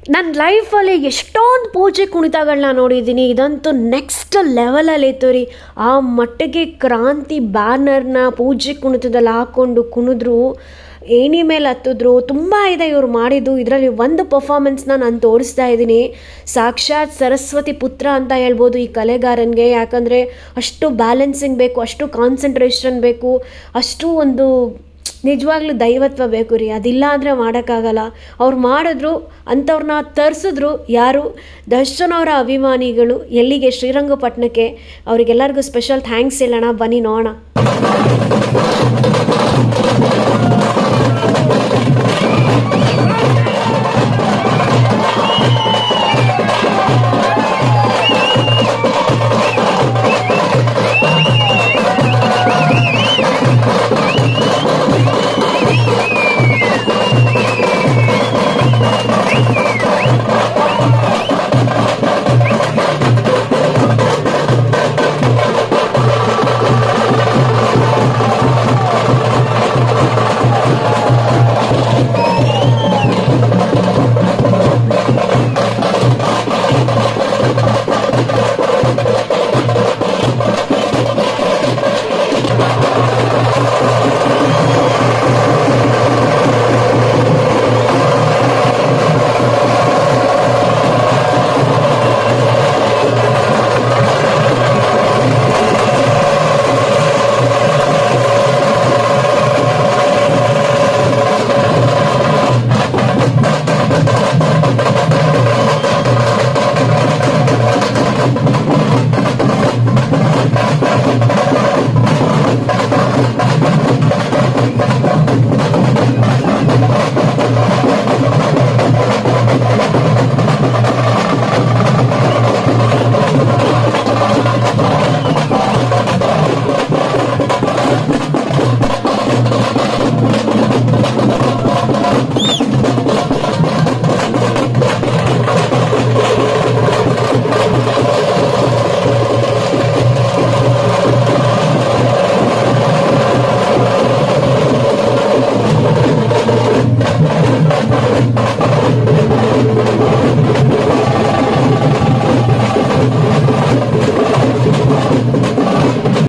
ನನ್ನ ಲೈಫಲ್ಲಿ ಎಷ್ಟೊಂದು ಪೂಜೆ ಕುಣಿತಗಳನ್ನ ನೋಡಿದ್ದೀನಿ ಇದಂತೂ ನೆಕ್ಸ್ಟ್ ಲೆವೆಲಲ್ಲಿ ಇತ್ತು ರೀ ಆ ಮಟ್ಟಿಗೆ ಕ್ರಾಂತಿ ಬ್ಯಾನರ್ನ ಪೂಜೆ ಕುಣಿತದಲ್ಲಿ ಹಾಕ್ಕೊಂಡು ಕುಣಿದ್ರು ಏಣಿ ಮೇಲೆ ಹತ್ತಿದ್ರು ತುಂಬ ಇದೆ ಇವ್ರು ಮಾಡಿದ್ದು ಇದರಲ್ಲಿ ಒಂದು ಪರ್ಫಾಮೆನ್ಸ್ನ ನಾನು ತೋರಿಸ್ತಾ ಇದ್ದೀನಿ ಸಾಕ್ಷಾತ್ ಸರಸ್ವತಿ ಪುತ್ರ ಅಂತ ಹೇಳ್ಬೋದು ಈ ಕಲೆಗಾರನಿಗೆ ಯಾಕಂದರೆ ಅಷ್ಟು ಬ್ಯಾಲೆನ್ಸಿಂಗ್ ಬೇಕು ಅಷ್ಟು ಕಾನ್ಸಂಟ್ರೇಷನ್ ಬೇಕು ಅಷ್ಟು ಒಂದು ನಿಜವಾಗ್ಲೂ ದೈವತ್ವ ಬೇಕು ರೀ ಅದಿಲ್ಲ ಅಂದರೆ ಮಾಡೋಕ್ಕಾಗಲ್ಲ ಅವ್ರು ಮಾಡಿದ್ರು ಅಂಥವ್ರನ್ನ ತರಿಸಿದ್ರು ಯಾರು ದರ್ಶನ್ ಅವರ ಅಭಿಮಾನಿಗಳು ಎಲ್ಲಿಗೆ ಶ್ರೀರಂಗಪಟ್ಟಣಕ್ಕೆ ಅವರಿಗೆಲ್ಲರಿಗೂ ಸ್ಪೆಷಲ್ ಥ್ಯಾಂಕ್ಸ್ ಹೇಳೋಣ ಬನ್ನಿ ನೋಡೋಣ Thank